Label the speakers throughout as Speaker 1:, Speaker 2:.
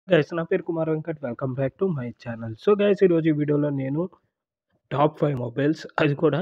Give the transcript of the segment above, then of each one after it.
Speaker 1: Guys నా పేరు Kumar Venkat. Welcome back to my channel. So guys ఈరోజు ఈ వీడియోలో నేను టాప్ 5 మొబైల్స్ అది కూడా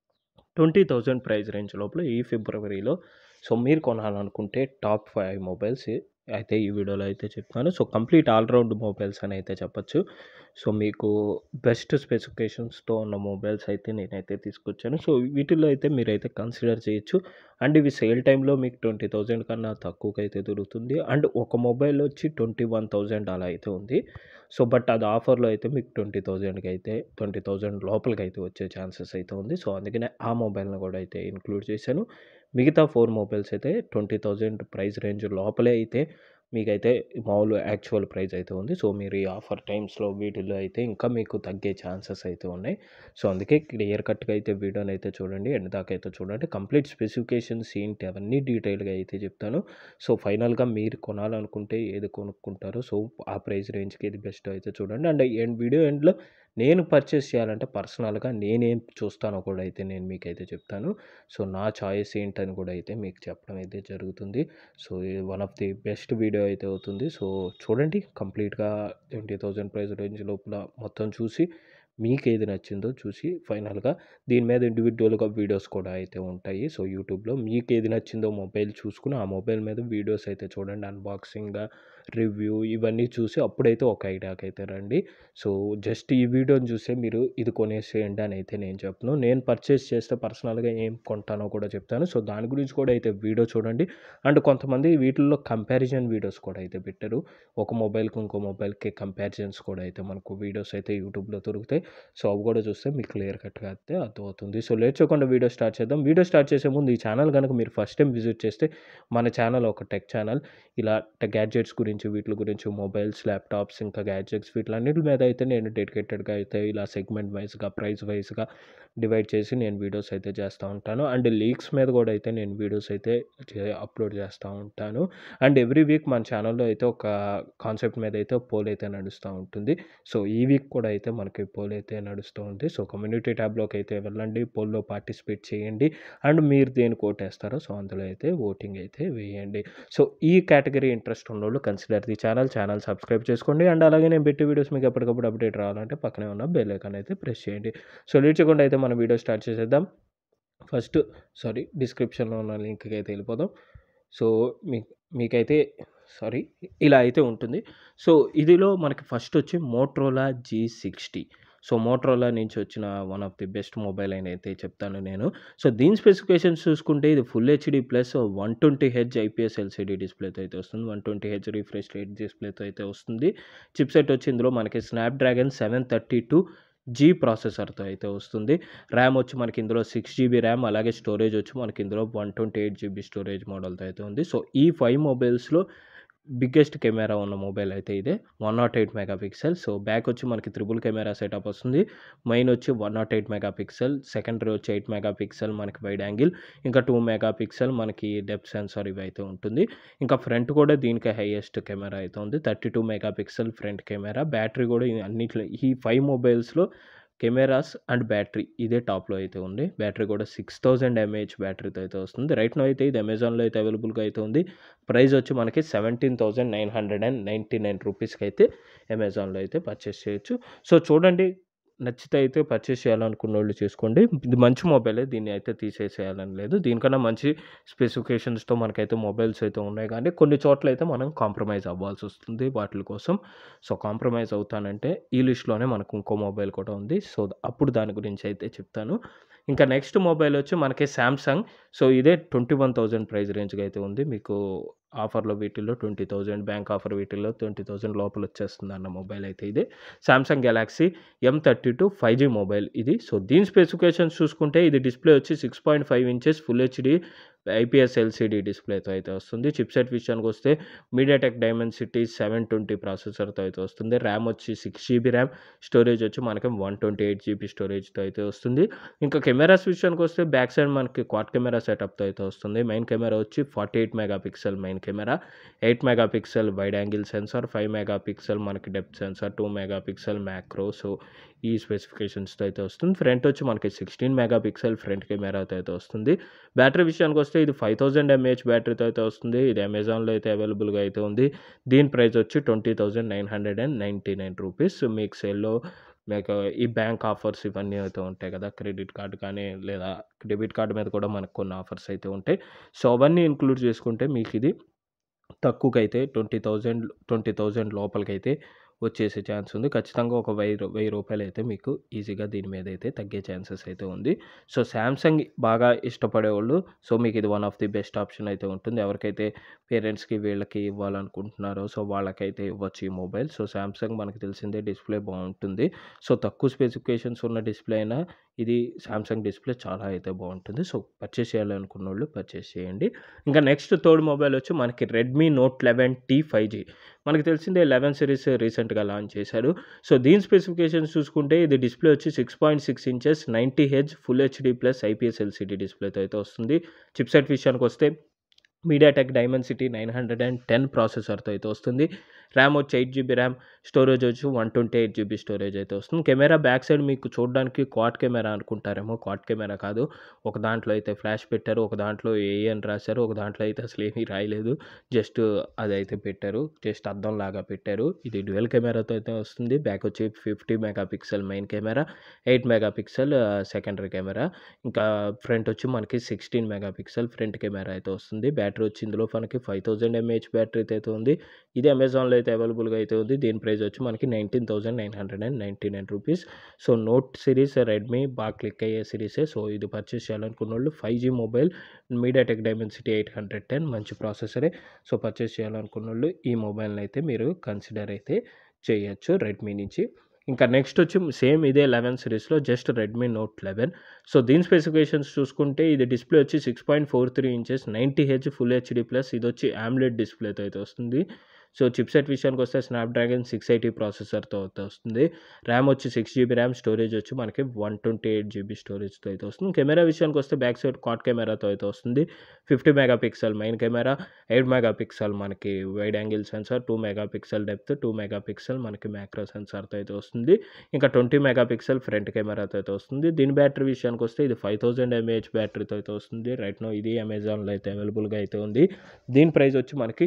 Speaker 1: 20,000 ప్రైస్ రేంజ్ లోపల ఈ ఫిబ్రవరిలో సో మీరు కొనాలనుకుంటే టాప్ 5 మొబైల్స్ అయితే ఈ వీడియోలో అయితే చెప్తాను. So complete all round mobiles అని అయితే చెప్పొచ్చు. సో మీకు బెస్ట్ స్పెసిఫికేషన్స్‌తో ఉన్న మొబైల్స్ అయితే నేనైతే తీసుకొచ్చాను. సో వీటిల్లో అయితే మీరైతే కన్సిడర్ చేయొచ్చు. అండ్ ఇవి సేల్ టైమ్‌లో మీకు 20,000 కన్నా తక్కువకైతే దొరుకుతుంది. అండ్ ఒక మొబైల్ వచ్చి 21,000 అలా అయితే ఉంది. సో బట్ అది ఆఫర్‌లో అయితే మీకు 20,000కి అయితే 20,000 లోపలికైతే వచ్చే ఛాన్సెస్ అయితే ఉంది. సో అందుకనే ఆ మొబైల్‌ని కూడా అయితే ఇంక్లూడ్ చేశాను. మిగతా 4 మొబైల్స్ అయితే 20,000 ప్రైస్ రేంజ్ లోపలే అయితే మీకైతే మామూలు యాక్చువల్ ప్రైస్ అయితే ఉంది. సో మీరు ఈ ఆఫర్ టైమ్స్‌లో వీటిల్లో అయితే ఇంకా మీకు తగ్గే ఛాన్సెస్ అయితే ఉన్నాయి. సో అందుకే క్లియర్ కట్‌గా అయితే వీడియోని అయితే చూడండి. ఎండ్ దాకా అయితే చూడండి. కంప్లీట్ స్పెసిఫికేషన్స్ ఏంటి అవన్నీ డీటెయిల్‌గా అయితే చెప్తాను. సో ఫైనల్‌గా మీరు కొనాలనుకుంటే ఏది కొనుక్కుంటారో సో ఆ ప్రైస్ రేంజ్‌కి ఏది బెస్టో అయితే చూడండి. అండ్ ఎండ్ వీడియో ఎండ్‌లో నేను పర్చేస్ చేయాలంటే పర్సనల్‌గా నేనేం చూస్తానో కూడా అయితే నేను మీకైతే చెప్తాను. సో నా చాయిస్ ఏంటని కూడా అయితే మీకు చెప్పడం అయితే జరుగుతుంది. సో ఇది one of the best video అయితే అవుతుంది. సో చూడండి కంప్లీట్‌గా 20,000 ప్రైస్ రేంజ్ లోపల మొత్తం చూసి మీకేది నచ్చిందో చూసి ఫైనల్‌గా దీని మీద ఇండివిడ్యువల్‌గా వీడియోస్ కూడా అయితే ఉంటాయి. సో యూట్యూబ్‌లో మీకేది నచ్చిందో మొబైల్ చూసుకొని ఆ మొబైల్ మీద వీడియోస్ అయితే చూడండి. అన్బాక్సింగ్, రివ్యూ ఇవన్నీ చూసి అప్పుడైతే ఒక ఐడియాకైతే రండి. సో జస్ట్ ఈ వీడియోని చూసే మీరు ఇది కొనేసేయండి అని అయితే నేను చెప్పను. నేను పర్చేస్ చేస్తే పర్సనల్‌గా ఏం కొంటానో కూడా చెప్తాను. సో దాని గురించి కూడా అయితే వీడియో చూడండి. అండ్ కొంతమంది వీటిల్లో కంపారిజన్ వీడియోస్ కూడా అయితే పెట్టారు. ఒక మొబైల్‌కి ఇంకో మొబైల్‌కి కంపారిజన్స్ కూడా అయితే మనకు వీడియోస్ అయితే యూట్యూబ్‌లో దొరుకుతాయి. సో అవి కూడా చూస్తే మీకు క్లియర్ కట్‌గా అయితే అర్థమవుతుంది. సో లేట్ చేయకుండా వీడియో స్టార్ట్ చేద్దాం. వీడియో స్టార్ట్ చేసే ముందు ఈ ఛానల్ గనుక మీరు ఫస్ట్ టైమ్ విజిట్ చేస్తే మన ఛానల్ ఒక టెక్ ఛానల్. ఇలా గ్యాడ్జెట్స్ గురించి వీటిల గురించి మొబైల్స్, ల్యాప్‌టాప్స్ ఇంకా గ్యాడ్జెట్స్ వీటిలన్నిటి మీద అయితే నేను డెడికేటెడ్‌గా అయితే ఇలా సెగ్మెంట్ వైస్‌గా, ప్రైస్ వైస్‌గా డివైడ్ చేసి నేను వీడియోస్ అయితే చేస్తా ఉంటాను. అండ్ లీక్స్ మీద కూడా అయితే నేను వీడియోస్ అయితే చే అప్‌లోడ్ చేస్తా ఉంటాను. అండ్ ఎవ్రీ వీక్ మన ఛానల్‌లో అయితే ఒక కాన్సెప్ట్ మీద అయితే పోల్ అయితే నడుస్తా ఉంటుంది. సో ఈ వీక్ కూడా అయితే మనకి పోల్ అయితే నడుస్తూ ఉంది. సో కమ్యూనిటీ ట్యాబ్‌లోకి అయితే వెళ్ళండి. పోల్‌లో పార్టిసిపేట్ చేయండి. అండ్ మీరు దేనికి ఓటేస్తారో సో అందులో అయితే ఓటింగ్ అయితే వేయండి. సో ఈ కేటగరీ ఇంట్రెస్ట్ ఉన్నోళ్ళు consider the channel. Channel subscribe చేసుకోండి. అండ్ అలాగే నేను పెట్టే వీడియోస్ మీకు ఎప్పటికప్పుడు అప్డేట్ రావాలంటే పక్కనే ఉన్న బెల్ ఐకాన్ అయితే ప్రెస్ చేయండి. సో లేట్ చేయకుండా అయితే మనం వీడియో స్టార్ట్ చేసేద్దాం. ఫస్ట్ సారీ డిస్క్రిప్షన్‌లో ఉన్న లింక్‌కి అయితే వెళ్ళిపోదాం. సో మీ మీకైతే సారీ ఇలా అయితే ఉంటుంది. సో ఇదిలో మనకి ఫస్ట్ వచ్చి మోటరోలా జీ60. సో మోటరోలా నుంచి వచ్చిన one of the best mobile అని అయితే చెప్తాను నేను. సో దీని స్పెసిఫికేషన్స్ చూసుకుంటే ఇది full HD plus 120 hertz IPS LCD డిస్‌ప్లేతో అయితే వస్తుంది. 120 హెర్ట్జ్ రిఫ్రెష్ రేట్ డిస్‌ప్లేతో అయితే వస్తుంది. చిప్‌సెట్ వచ్చి ఇందులో మనకి స్నాప్‌డ్రాగన్ 732 జీ ప్రాసెసర్‌తో అయితే వస్తుంది. ర్యామ్ వచ్చి మనకి ఇందులో 6 జీబీ ర్యామ్ అలాగే స్టోరేజ్ వచ్చి మనకి ఇందులో 128 జీబీ స్టోరేజ్ మోడల్‌తో అయితే ఉంది. సో ఈ 5 మొబైల్స్‌లో బిగ్గెస్ట్ కెమెరా ఉన్న మొబైల్ అయితే ఇదే. 108 మెగా పిక్సెల్. సో బ్యాక్ వచ్చి మనకి త్రిబుల్ కెమెరా సెటప్ వస్తుంది. మెయిన్ వచ్చి 108 మెగా పిక్సెల్. సెకండరీ వచ్చి 8 మెగా పిక్సెల్ మనకి వైడ్ యాంగిల్. ఇంకా 2 మెగా పిక్సెల్ మనకి డెప్త్ సెన్సార్ ఇవి అయితే ఉంటుంది. ఇంకా ఫ్రంట్ కూడా దీనికే హైయెస్ట్ కెమెరా అయితే ఉంది. 32 megapixel front camera. Battery కూడా అన్నిట్లో ఈ 5 మొబైల్స్‌లో కెమెరాస్ అండ్ బ్యాటరీ ఇదే టాప్‌లో అయితే ఉంది. బ్యాటరీ కూడా 6000 ఎంఏహెచ్ బ్యాటరీతో అయితే వస్తుంది. రైట్ నౌ అయితే ఇది అమెజాన్‌లో అయితే అవైలబుల్‌గా అయితే ఉంది. ప్రైస్ వచ్చి మనకి 17,999 రూపీస్‌కి అయితే అమెజాన్‌లో అయితే పర్చేస్ చేయొచ్చు. సో చూడండి నచ్చితే అయితే పర్చేస్ చేయాలనుకున్నోళ్ళు చేసుకోండి. ఇది మంచి మొబైలే దీన్ని అయితే తీసేసేయాలని లేదు. దీనికన్నా మంచి స్పెసిఫికేషన్స్‌తో మనకైతే మొబైల్స్ అయితే ఉన్నాయి కానీ కొన్ని చోట్ల అయితే మనం కాంప్రమైజ్ అవ్వాల్సి వస్తుంది వాటిల కోసం. సో కాంప్రమైజ్ అవుతానంటే ఈ లిస్ట్‌లోనే మనకు ఇంకో మొబైల్ కూడా ఉంది. సో అప్పుడు దాని గురించి అయితే చెప్తాను. ఇంకా నెక్స్ట్ మొబైల్ వచ్చి మనకి సామ్‌సంగ్. సో ఇదే 21,000 ప్రైస్ రేంజ్‌గా అయితే ఉంది. మీకు ఆఫర్‌లో వీటిల్లో 20,000 బ్యాంక్ ఆఫర్ వీటిల్లో 20,000 లోపల వచ్చేస్తుందన్న మొబైల్ అయితే ఇదే. సామ్‌సంగ్ గెలాక్సీ ఎం32 5జీ మొబైల్ ఇది. సో దీని స్పెసిఫికేషన్స్ చూసుకుంటే ఇది డిస్‌ప్లే వచ్చి 6.5 inches full HD IPS LCD డిస్‌ప్లేతో అయితే వస్తుంది. చిప్‌సెట్ విషయానికొస్తే మీడియాటెక్ డైమెన్సిటీ 720 ప్రాసెసర్‌తో అయితే వస్తుంది. ర్యామ్ వచ్చి 6 జీబీ ర్యామ్. స్టోరేజ్ వచ్చి మనకి 128 జీబీ స్టోరేజ్‌తో అయితే వస్తుంది. ఇంకా కెమెరాస్ విషయానికొస్తే బ్యాక్ సైడ్ మనకి క్వాడ్ కెమెరా సెటప్‌తో అయితే వస్తుంది. మెయిన్ కెమెరా వచ్చి 48 megapixel main camera. 8 megapixel wide angle sensor. 5 megapixel మనకి depth sensor. 2 megapixel macro. So ఈ స్పెసిఫికేషన్స్‌తో అయితే వస్తుంది. ఫ్రంట్ వచ్చి మనకి 16 మెగా పిక్సెల్ ఫ్రంట్ కెమెరాతో అయితే వస్తుంది. బ్యాటరీ విషయానికొస్తే విషయానికొస్తే ఇది 5000 ఎంఏహెచ్ బ్యాటరీతో అయితే వస్తుంది. ఇది అమెజాన్‌లో అయితే అవైలబుల్‌గా అయితే ఉంది. దీని ప్రైస్ వచ్చి 20,999 రూపీస్. మీకు సేల్‌లో మీకు ఈ బ్యాంక్ ఆఫర్స్ ఇవన్నీ అయితే ఉంటాయి కదా! క్రెడిట్ కార్డ్ కానీ లేదా డెబిట్ కార్డ్ మీద కూడా మనకు కొన్ని ఆఫర్స్ అయితే ఉంటాయి. సో, అవన్నీ ఇంక్లూడ్ చేసుకుంటే మీకిది తక్కువకైతే 20,000 20,000 లోపలికైతే వచ్చేసే ఛాన్స్ ఉంది. ఖచ్చితంగా ఒక వెయ్యి రూ. 1000 రూపాయలైతే మీకు ఈజీగా దీని మీద అయితే తగ్గే ఛాన్సెస్ అయితే ఉంది. సో, సామ్‌సంగ్ బాగా ఇష్టపడేవాళ్ళు సో, మీకు ఇది one of the best option అయితే ఉంటుంది. ఎవరికైతే పేరెంట్స్‌కి వీళ్ళకి ఇవ్వాలనుకుంటున్నారో సో, వాళ్ళకైతే ఇవ్వచ్చు ఈ మొబైల్. సో, సామ్‌సంగ్ మనకు తెలిసిందే డిస్‌ప్లే బావుంటుంది. సో, తక్కువ స్పెసిఫికేషన్స్ ఉన్న డిస్‌ప్లే అయినా ఇది సామ్‌సంగ్ డిస్‌ప్లే చాలా అయితే బావుంటుంది. సో, పర్చేస్ చేయాలనుకున్నోళ్ళు పర్చేస్ చేయండి. ఇంకా నెక్స్ట్ థర్డ్ మొబైల్ వచ్చి మనకి రెడ్మీ నోట్ 11టీ 5జీ. మనకు తెలిసిందే 11 సిరీస్ రీసెంట్‌గా లాంచ్ చేశారు. సో, దీని స్పెసిఫికేషన్స్ చూసుకుంటే ఇది డిస్‌ప్లే వచ్చి 6.6 inches 90 hertz full HD plus IPS LCD డిస్‌ప్లేతో అయితే వస్తుంది. చిప్‌సెట్ విషయానికొస్తే మీడియాటెక్ డైమెన్సిటీ 910 ప్రాసెసర్‌తో అయితే వస్తుంది. ర్యామ్ వచ్చి 8 జీబీ ర్యామ్, స్టోరేజ్ వచ్చి 128 జీబీ స్టోరేజ్ అయితే వస్తుంది. కెమెరా బ్యాక్ సైడ్ మీకు చూడడానికి క్వాడ్ కెమెరా అనుకుంటారేమో క్వాడ్ కెమెరా కాదు. ఒక దాంట్లో అయితే ఫ్లాష్ పెట్టారు. ఒక దాంట్లో ఏఈ అని రాశారు. ఒక దాంట్లో అయితే అసలు ఏమీ రాయలేదు. జస్ట్ అదైతే పెట్టారు. జస్ట్ అద్దంలాగా పెట్టారు. ఇది డ్యూయల్ కెమెరాతో అయితే వస్తుంది. బ్యాక్ వచ్చి 50 megapixel main camera, 8 megapixel secondary camera. ఇంకా ఫ్రంట్ వచ్చి మనకి 16 మెగా పిక్సెల్ ఫ్రంట్ కెమెరా అయితే వస్తుంది. బ్యాటరీ వచ్చి ఇందులో మనకి 5000 ఎంఏహెచ్ బ్యాటరీతో అయితే ఉంది. ఇది అమెజాన్‌లో అయితే అవైలబుల్‌గా అయితే ఉంది. దీని ప్రైస్ వచ్చి మనకి 19,999 rupees. So, note series Redmi బాగా క్లిక్ అయ్యే సిరీసే. సో, ఇది పర్చేస్ చేయాలనుకున్నోళ్ళు 5జీ మొబైల్ మీడియాటెక్ డైమెన్సిటీ 810 మంచి ప్రాసెసరే. సో, పర్చేస్ చేయాలనుకున్నోళ్ళు ఈ మొబైల్‌ని అయితే మీరు కన్సిడర్ అయితే చేయొచ్చు రెడ్మీ నుంచి. ఇంకా నెక్స్ట్ వచ్చి సేమ్ ఇదే 11 సిరీస్‌లో జస్ట్ రెడ్మీ నోట్ 11. సో, దీని స్పెసిఫికేషన్స్ చూసుకుంటే ఇది డిస్‌ప్లే వచ్చి 6.43 inches 90 hertz full HD plus ఇదొచ్చి ఆమ్లెడ్ డిస్‌ప్లేతో అయితే వస్తుంది. సో, చిప్‌సెట్ విషయానికొస్తే స్నాప్‌డ్రాగన్ 680 ప్రాసెసర్‌తో అయితే వస్తుంది. ర్యామ్ వచ్చి 6 జీబీ ర్యామ్, స్టోరేజ్ వచ్చి మనకి 128 జీబీ స్టోరేజ్‌తో అయితే వస్తుంది. కెమెరా విషయానికొస్తే బ్యాక్ సైడ్ క్వాడ్ కెమెరాతో అయితే వస్తుంది. 50 megapixel main camera, 8 megapixel మనకి wide angle sensor, 2 megapixel depth, 2 megapixel మనకి మ్యాక్రో సెన్సార్‌తో అయితే వస్తుంది. ఇంకా 20 మెగా పిక్సెల్ ఫ్రంట్ కెమెరాతో అయితే వస్తుంది. దీని బ్యాటరీ విషయానికొస్తే ఇది 5000 ఎంఏహెచ్ బ్యాటరీతో అయితే వస్తుంది. రైట్ నౌ ఇది అమెజాన్‌లో అయితే అవైలబుల్‌గా అయితే ఉంది. దీని ప్రైస్ వచ్చి మనకి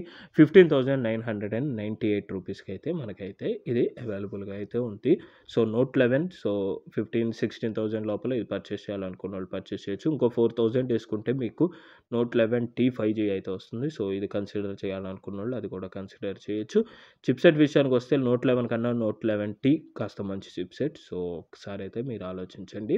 Speaker 1: 15,998 రూపీస్‌కి అయితే మనకైతే ఇది అవైలబుల్‌గా అయితే ఉంది. సో, నోట్ 11 సో, 15, 16,000 లోపల ఇది పర్చేస్ చేయాలనుకున్నోళ్ళు పర్చేస్ చేయొచ్చు. ఇంకో 4000 తీసుకుంటే మీకు నోట్ 11టీ 5జీ అయితే వస్తుంది. సో, ఇది కన్సిడర్ చేయాలనుకున్నోళ్ళు అది కూడా కన్సిడర్ చేయొచ్చు. చిప్‌సెట్ విషయానికొస్తే నోట్ 11 కన్నా నోట్ 11టీ కాస్త మంచి చిప్‌సెట్. సో, ఒకసారి అయితే మీరు ఆలోచించండి.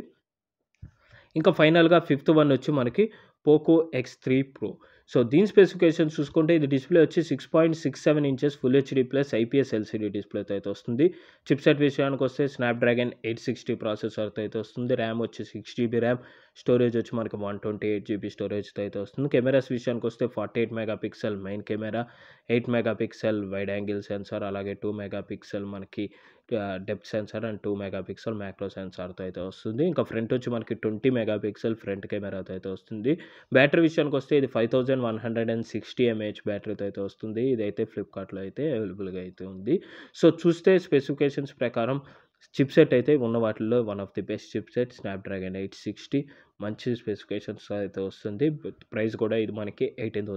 Speaker 1: ఇంకా ఫైనల్‌గా ఫిఫ్త్ వన్ వచ్చి మనకి Poco X three pro. So, దీని స్పెసిఫికేషన్స్ చూసుకుంటే ఇది డిస్‌ప్లే వచ్చి 6.67 inches full HD plus IPS LCD డిస్‌ప్లేతో అయితే వస్తుంది. చిప్‌సెట్ విషయానికొస్తే స్నాప్‌డ్రాగన్ 860 ప్రాసెసర్‌తో అయితే వస్తుంది. ర్యామ్ వచ్చి 6 జీబీ ర్యామ్, స్టోరేజ్ వచ్చి మనకి 128 జీబీ స్టోరేజ్‌తో అయితే వస్తుంది. కెమెరాస్ విషయానికొస్తే 48 megapixel main camera, 8 megapixel wide angle sensor అలాగే 2 మెగా పిక్సెల్ మనకి ah, depth sensor and 2 megapixel macro సెన్సార్‌తో అయితే వస్తుంది. ఇంకా ఫ్రంట్ వచ్చి మనకి 20 మెగా పిక్సెల్ ఫ్రంట్ కెమెరాతో అయితే వస్తుంది. బ్యాటరీ విషయానికొస్తే ఇది 5160 ఎంఏహెచ్ బ్యాటరీతో అయితే వస్తుంది. ఇదైతే ఫ్లిప్‌కార్ట్‌లో అయితే అవైలబుల్‌గా అయితే ఉంది. సో, చూస్తే స్పెసిఫికేషన్స్ ప్రకారం చిప్‌సెట్ అయితే ఉన్న వాటిల్లో one of the best chipset Snapdragon 860 మంచి స్పెసిఫికేషన్స్‌తో అయితే వస్తుంది. బట్ ప్రైస్ కూడా ఇది మనకి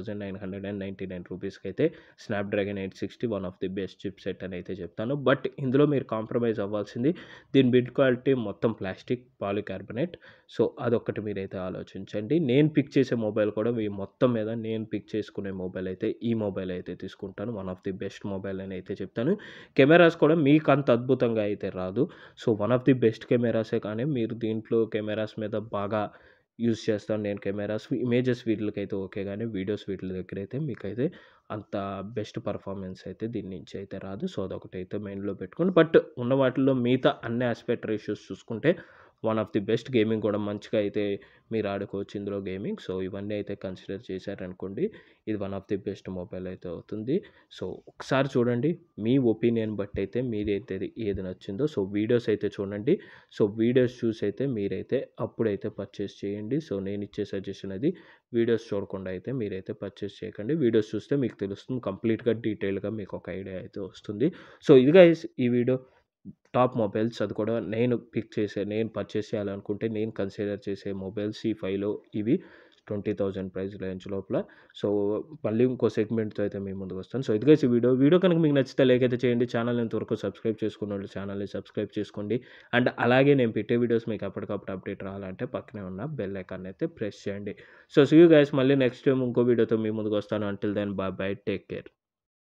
Speaker 1: 18,999 రూపీస్‌కి అయితే Snapdragon 860 one of the best chipset అని అయితే చెప్తాను. బట్ ఇందులో మీరు కాంప్రమైజ్ అవ్వాల్సింది దీని బిల్డ్ క్వాలిటీ మొత్తం ప్లాస్టిక్ పాలికార్బోనేట్. సో, అదొక్కటి మీరైతే ఆలోచించండి. నేను పిక్ చేసే మొబైల్ కూడా ఈ మొత్తం మీద నేను పిక్ చేసుకునే మొబైల్ అయితే ఈ మొబైల్ అయితే తీసుకుంటాను. One of the best mobile అని అయితే చెప్తాను. కెమెరాస్ కూడా మీకు అంత అద్భుతంగా అయితే రాదు. So, one of the best కెమెరాసే కానీ మీరు దీంట్లో కెమెరాస్ మీద బాగా యూజ్ చేస్తాను నేను కెమెరాస్. ఇమేజెస్ వీటిలకైతే ఓకే గానీ వీడియోస్ వీటిల దగ్గరైతే మీకైతే అంత బెస్ట్ పర్ఫార్మెన్స్ అయితే దీని నుంచి అయితే రాదు. సో, అదొకటైతే మైండ్‌లో పెట్టుకోండి. బట్ ఉన్న వాటిల్లో మిగతా అన్ని యాస్పెక్ట్ రేషియోస్ చూసుకుంటే one of the best gaming కూడా మంచిగా అయితే మీరు ఆడుకోవచ్చు ఇందులో గేమింగ్. సో, ఇవన్నీ అయితే కన్సిడర్ చేశారనుకోండి ఇది one of the best mobile అయితే అవుతుంది. సో, ఒకసారి చూడండి. మీ ఒపీనియన్ బట్టి అయితే మీరైతే ఏది నచ్చిందో సో, వీడియోస్ అయితే చూడండి. సో, వీడియోస్ చూసి అయితే మీరైతే అప్పుడైతే పర్చేస్ చేయండి. సో, నేను ఇచ్చే సజెషన్ అది. వీడియోస్ చూడకుండా అయితే మీరైతే పర్చేస్ చేయకండి. వీడియోస్ చూస్తే మీకు తెలుస్తుంది. కంప్లీట్‌గా డీటెయిల్‌గా మీకు ఒక ఐడియా అయితే వస్తుంది. సో, ఇది గైస్ ఈ వీడియో టాప్ మొబైల్స్ అది కూడా నేను పిక్ చేసే నేను పర్చేస్ చేయాలనుకుంటే నేను కన్సిడర్ చేసే మొబైల్స్ ఈ 5లో ఇవి ట్వంటీ థౌజండ్ ప్రైస్ రేంజ్ లోపల సో మళ్ళీ ఇంకో సెగ్మెంట్తో అయితే మీ ముందుకు వస్తాను సో ఇదిగైతే ఈ వీడియో వీడియో కనుక మీకు నచ్చితే లైక్ అయితే చేయండి ఛానల్ ఇంతవరకు సబ్స్క్రైబ్ చేసుకున్న వాళ్ళు ఛానల్ని సబ్స్క్రైబ్ చేసుకోండి అండ్ అలాగే నేను పెట్టే వీడియోస్ మీకు అప్పటికప్పుడు అప్డేట్ రావాలంటే పక్కనే ఉన్న బెల్ ఐకాన్ అయితే ప్రెస్ చేయండి సో సీ యూ గైస్ మళ్ళీ నెక్స్ట్ టైం ఇంకో వీడియోతో మీ ముందుకు వస్తాను until then bye bye take care